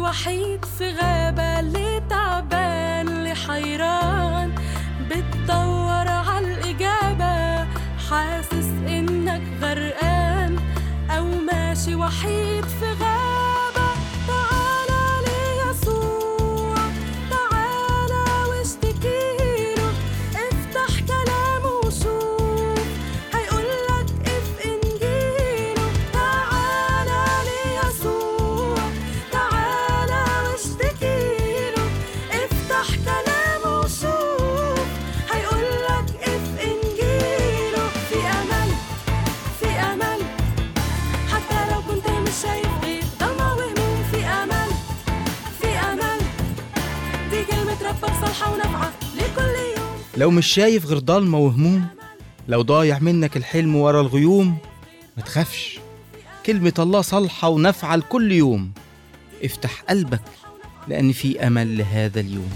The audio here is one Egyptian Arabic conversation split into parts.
وحيد في غابة ليه تعبان ليه حيران بتدور عالإجابة حاسس إنك غرقان أو ماشي وحيد في غابة تعالى ليسوع تعالى واشتكيله افتح كلامه وشوف هيقولك اف انجيله تعالى ليسوع تعالى واشتكيله افتح كلامه وشوف هيقولك اف انجيله في امل في امل حتى لو كنت مش شايف غير ضلمة وهموم في امل في امل دي كلمة ربك صالحة ونافعة لكل يوم لو مش شايف غير ضلمة وهموم لو ضايع منك الحلم ورا الغيوم ما تخافش كلمة الله صالحة ونافعة لكل يوم افتح قلبك لأن في أمل لهذا اليوم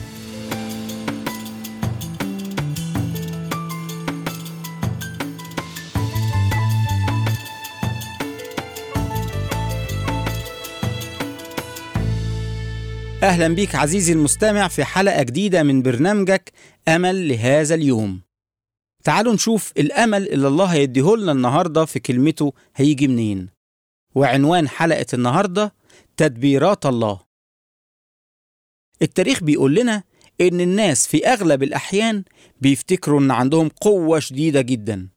أهلا بيك عزيزي المستمع في حلقة جديدة من برنامجك أمل لهذا اليوم تعالوا نشوف الأمل اللي الله هيديهولنا النهاردة في كلمته هيجي منين وعنوان حلقة النهاردة تدبيرات الله التاريخ بيقول لنا إن الناس في أغلب الأحيان بيفتكروا إن عندهم قوة شديدة جدا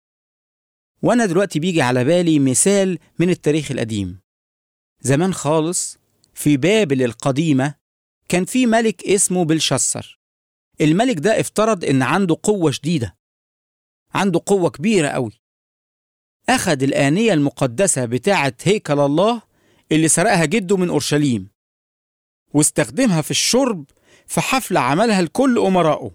وأنا دلوقتي بيجي على بالي مثال من التاريخ القديم زمان خالص في بابل القديمة كان في ملك اسمه بلشسر الملك ده افترض إن عنده قوة شديدة عنده قوة كبيرة قوي أخد الآنية المقدسة بتاعة هيكل الله اللي سرقها جده من أورشليم واستخدمها في الشرب في حفلة عملها لكل أمرائه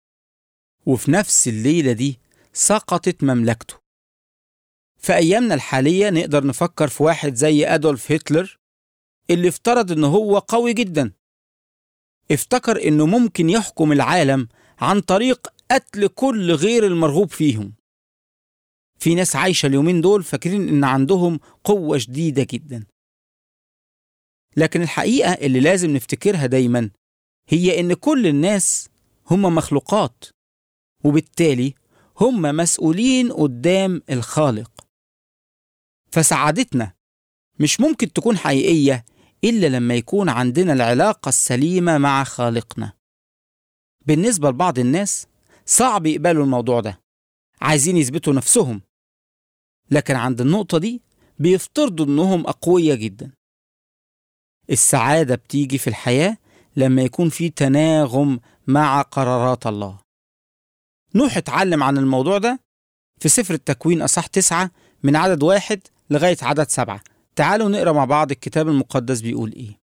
وفي نفس الليلة دي سقطت مملكته في أيامنا الحالية نقدر نفكر في واحد زي أدولف هتلر اللي افترض إنه هو قوي جدا افتكر إنه ممكن يحكم العالم عن طريق قتل كل غير المرغوب فيهم في ناس عايشة اليومين دول فاكرين إن عندهم قوة شديدة جدا لكن الحقيقة اللي لازم نفتكرها دايما هي إن كل الناس هم مخلوقات وبالتالي هم مسؤولين قدام الخالق فسعادتنا مش ممكن تكون حقيقية إلا لما يكون عندنا العلاقة السليمة مع خالقنا بالنسبة لبعض الناس صعب يقبلوا الموضوع ده عايزين يثبتوا نفسهم لكن عند النقطة دي بيفترضوا إنهم أقوياء جدا السعادة بتيجي في الحياة لما يكون في تناغم مع قرارات الله نوح اتعلم عن الموضوع ده في سفر التكوين أصح تسعة من عدد واحد لغاية عدد سبعة تعالوا نقرأ مع بعض الكتاب المقدس بيقول إيه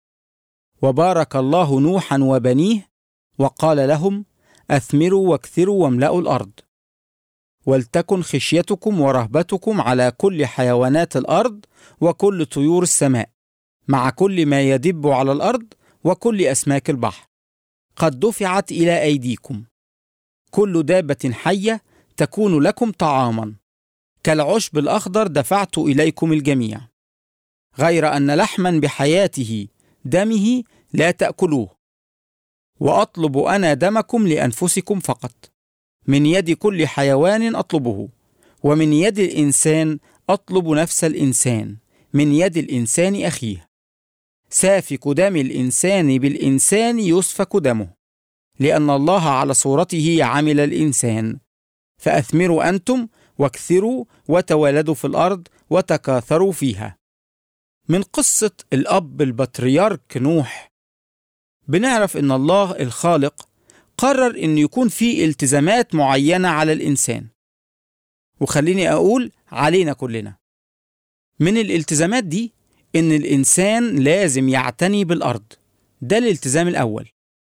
وبارك الله نوحا وبنيه وقال لهم أثمروا واكثروا واملأوا الأرض ولتكن خشيتكم ورهبتكم على كل حيوانات الأرض وكل طيور السماء مع كل ما يدب على الأرض وكل أسماك البحر قد دفعت إلى أيديكم كل دابة حية تكون لكم طعاما كالعشب الأخضر دفعت إليكم الجميع غير أن لحما بحياته دمه لا تأكلوه وأطلب أنا دمكم لأنفسكم فقط من يد كل حيوان أطلبه ومن يد الإنسان أطلب نفس الإنسان من يد الإنسان أخيه سافك دم الإنسان بالإنسان يسفك دمه لأن الله على صورته عمل الإنسان فأثمروا أنتم واكثروا وتوالدوا في الأرض وتكاثروا فيها من قصة الأب البطريرك نوح بنعرف إن الله الخالق قرر إن يكون في التزامات معينة على الإنسان وخليني أقول علينا كلنا من الالتزامات دي إن الإنسان لازم يعتني بالأرض ده الالتزام الأول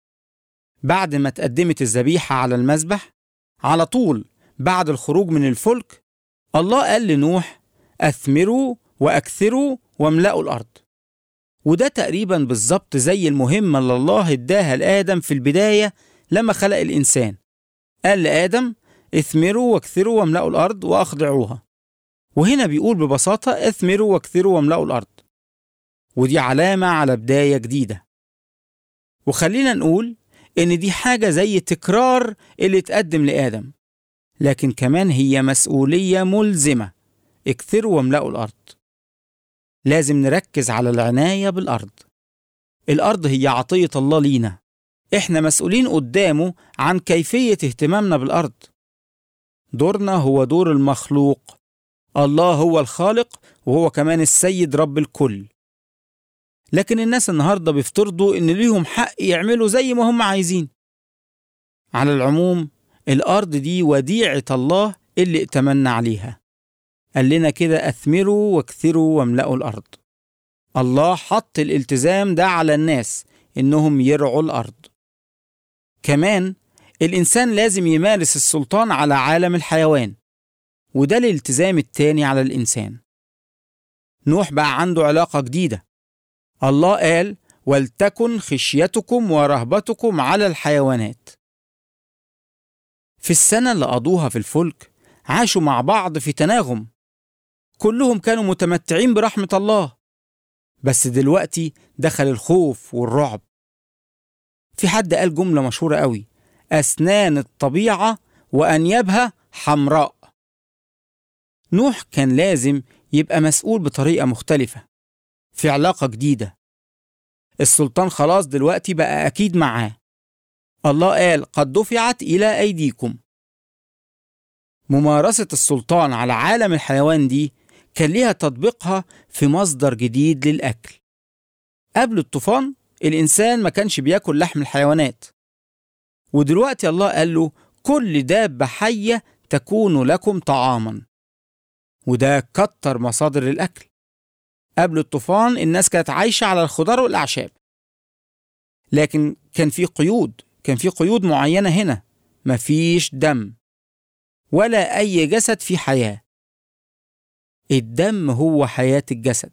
بعد ما تقدمت الذبيحة على المذبح على طول بعد الخروج من الفلك الله قال لنوح أثمروا وأكثروا واملأوا الأرض وده تقريبا بالظبط زي المهمة اللي الله اداها لآدم في البداية لما خلق الإنسان قال لآدم اثمروا واكثروا واملأوا الأرض وأخضعوها وهنا بيقول ببساطة اثمروا واكثروا واملأوا الأرض ودي علامة على بداية جديدة وخلينا نقول إن دي حاجة زي تكرار اللي اتقدم لآدم لكن كمان هي مسؤولية ملزمة اكثروا واملأوا الأرض لازم نركز على العناية بالأرض الأرض هي عطية الله لينا إحنا مسؤولين قدامه عن كيفية اهتمامنا بالأرض دورنا هو دور المخلوق الله هو الخالق وهو كمان السيد رب الكل لكن الناس النهارده بيفترضوا ان ليهم حق يعملوا زي ما هم عايزين على العموم الارض دي وديعه الله اللي ائتمنا عليها قال لنا كده اثمروا واكثروا واملأوا الارض الله حط الالتزام ده على الناس انهم يرعوا الارض كمان الانسان لازم يمارس السلطان على عالم الحيوان وده الالتزام التاني على الانسان نوح بقى عنده علاقه جديده الله قال ولتكن خشيتكم ورهبتكم على الحيوانات في السنة اللي قضوها في الفلك عاشوا مع بعض في تناغم كلهم كانوا متمتعين برحمة الله بس دلوقتي دخل الخوف والرعب في حد قال جملة مشهورة قوي أسنان الطبيعة وأنيابها حمراء نوح كان لازم يبقى مسؤول بطريقة مختلفة في علاقة جديدة السلطان خلاص دلوقتي بقى أكيد معاه الله قال قد دفعت إلى أيديكم ممارسة السلطان على عالم الحيوان دي كان ليها تطبيقها في مصدر جديد للأكل قبل الطوفان الإنسان ما كانش بياكل لحم الحيوانات ودلوقتي الله قال له كل دابة حية تكون لكم طعاما وده كتر مصادر الأكل قبل الطوفان الناس كانت عايشة على الخضار والأعشاب لكن كان في قيود كان في قيود معينة هنا مفيش دم ولا أي جسد في حياة الدم هو حياة الجسد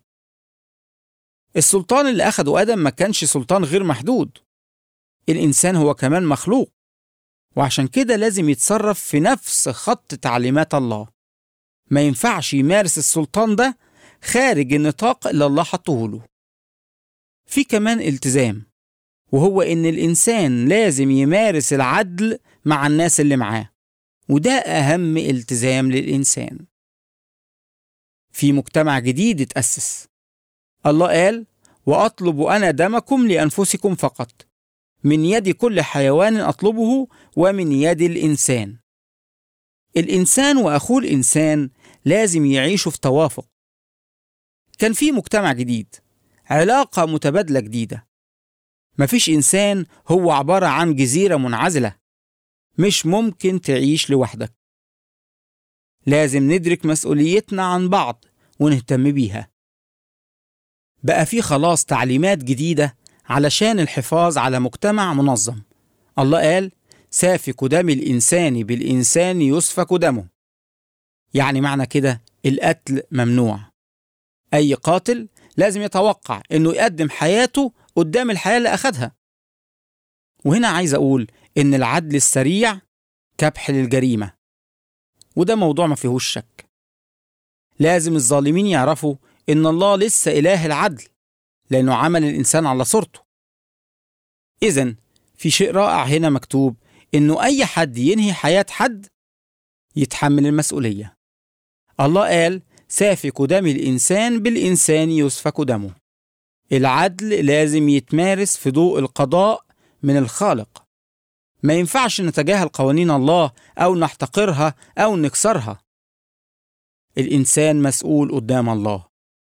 السلطان اللي أخده آدم ما كانش سلطان غير محدود الإنسان هو كمان مخلوق وعشان كده لازم يتصرف في نفس خط تعليمات الله ما ينفعش يمارس السلطان ده خارج النطاق اللي الله حطه له في كمان التزام وهو ان الانسان لازم يمارس العدل مع الناس اللي معاه وده اهم التزام للانسان في مجتمع جديد اتاسس الله قال واطلب انا دمكم لانفسكم فقط من يد كل حيوان اطلبه ومن يد الانسان الانسان واخوه الانسان لازم يعيشوا في توافق كان في مجتمع جديد علاقة متبادلة جديدة مفيش إنسان هو عبارة عن جزيرة منعزلة مش ممكن تعيش لوحدك لازم ندرك مسؤوليتنا عن بعض ونهتم بيها بقى في خلاص تعليمات جديدة علشان الحفاظ على مجتمع منظم الله قال سافك دم الإنسان بالإنسان يسفك دمه يعني معنى كده القتل ممنوع أي قاتل لازم يتوقع إنه يقدم حياته قدام الحياة اللي أخدها وهنا عايز أقول إن العدل السريع كبح للجريمة وده موضوع ما فيهوش شك لازم الظالمين يعرفوا إن الله لسه إله العدل لأنه عمل الإنسان على صورته إذا في شيء رائع هنا مكتوب إنه أي حد ينهي حياة حد يتحمل المسؤولية الله قال سافك دم الإنسان بالإنسان يسفك دمه العدل لازم يتمارس في ضوء القضاء من الخالق ما ينفعش نتجاهل قوانين الله أو نحتقرها أو نكسرها الإنسان مسؤول قدام الله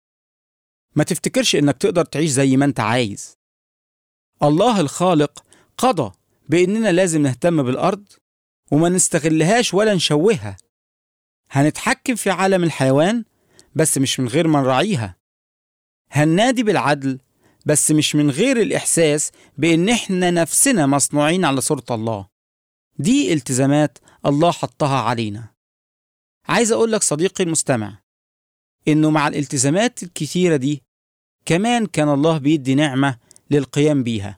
ما تفتكرش إنك تقدر تعيش زي ما أنت عايز الله الخالق قضى بإننا لازم نهتم بالأرض وما نستغلهاش ولا نشوهها هنتحكم في عالم الحيوان بس مش من غير ما نراعيها هننادي بالعدل بس مش من غير الإحساس بإن إحنا نفسنا مصنوعين على صورة الله دي التزامات الله حطها علينا عايز أقول لك صديقي المستمع إنه مع الالتزامات الكتيرة دي كمان كان الله بيدي نعمة للقيام بيها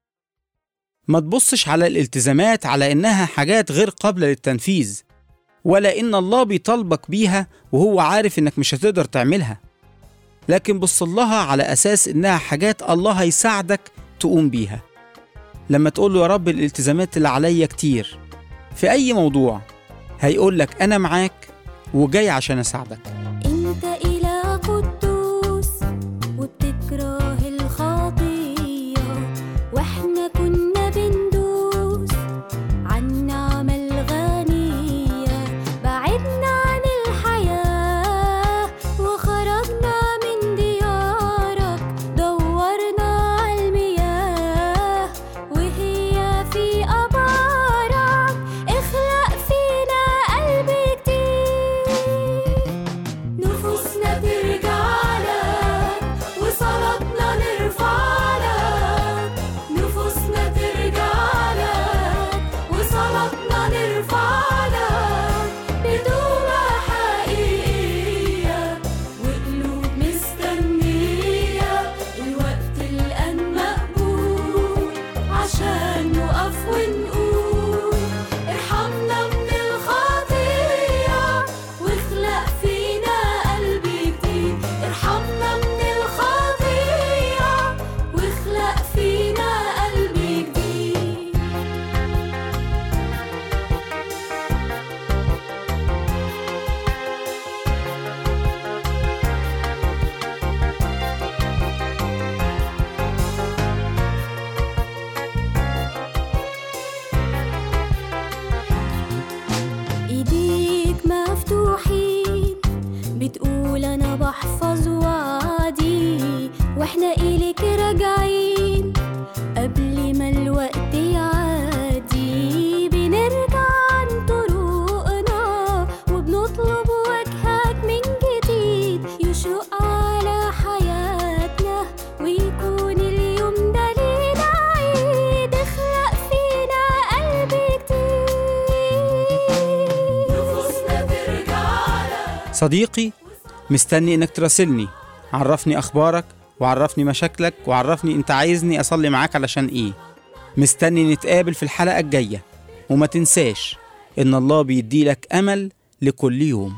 ما تبصش على الالتزامات على إنها حاجات غير قابلة للتنفيذ ولا إن الله بيطالبك بيها وهو عارف إنك مش هتقدر تعملها لكن بص لها على أساس إنها حاجات الله هيساعدك تقوم بيها لما تقول له يا رب الالتزامات اللي عليا كتير في أي موضوع هيقول لك أنا معاك وجاي عشان أساعدك انت إله قدوس وبتكره الخطية واحنا كنا بندوس عن نعمة الغنية بعدنا عن الحياة وخرجنا من ديارك دورنا على المياه وهي في أبارك اخلق فينا قلب جديد نفوسنا ترجع لك وصلاتنا نرفع لك نفوسنا ترجع لك وصلاتنا نرفع لك بتوبة حقيقية وقلوب مستنية الوقت الآن مقبول عشان نقف ونقول ارحمنا من الخطية واخلق فينا قلب جديد ارحمنا من الخطية واخلق فينا قلب جديد ايديك مفتوحين بتقول انا بحفظ وعدي واحنا اليك راجعين قبل ما الوقت يعدي بنرجع عن طرقنا وبنطلب وجهك من جديد يشق على حياتنا ويكون اليوم ده لينا عيد اخلق فينا قلب جديد نفوسنا ترجع لك صديقي مستني إنك تراسلني عرفني أخبارك وعرفني مشاكلك وعرفني أنت عايزني أصلي معاك علشان إيه مستني نتقابل في الحلقة الجاية وما تنساش إن الله بيديلك أمل لكل يوم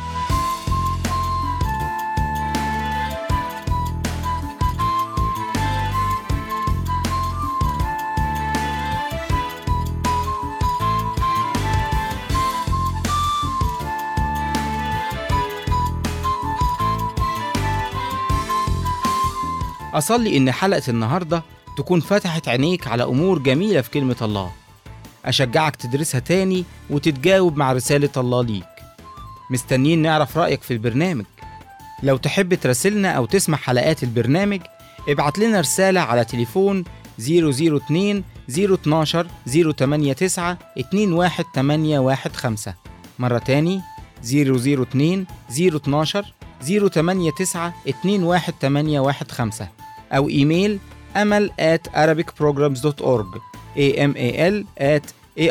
أصلي إن حلقة النهاردة تكون فتحت عينيك على أمور جميلة في كلمة الله أشجعك تدرسها تاني وتتجاوب مع رسالة الله ليك مستنيين نعرف رأيك في البرنامج لو تحب تراسلنا أو تسمع حلقات البرنامج ابعت لنا رسالة على تليفون 002 012 089 21815 مرة تاني 002 012 089 21815 أو إيميل أمل at arabicprograms.org amal at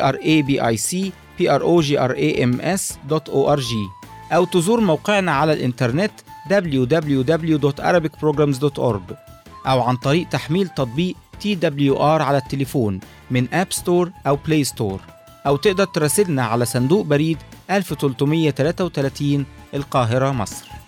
arabicprograms.org أو تزور موقعنا على الإنترنت www.arabicprograms.org أو عن طريق تحميل تطبيق TWR على التليفون من أب ستور أو بلاي ستور أو تقدر تراسلنا على صندوق بريد 1333 القاهرة مصر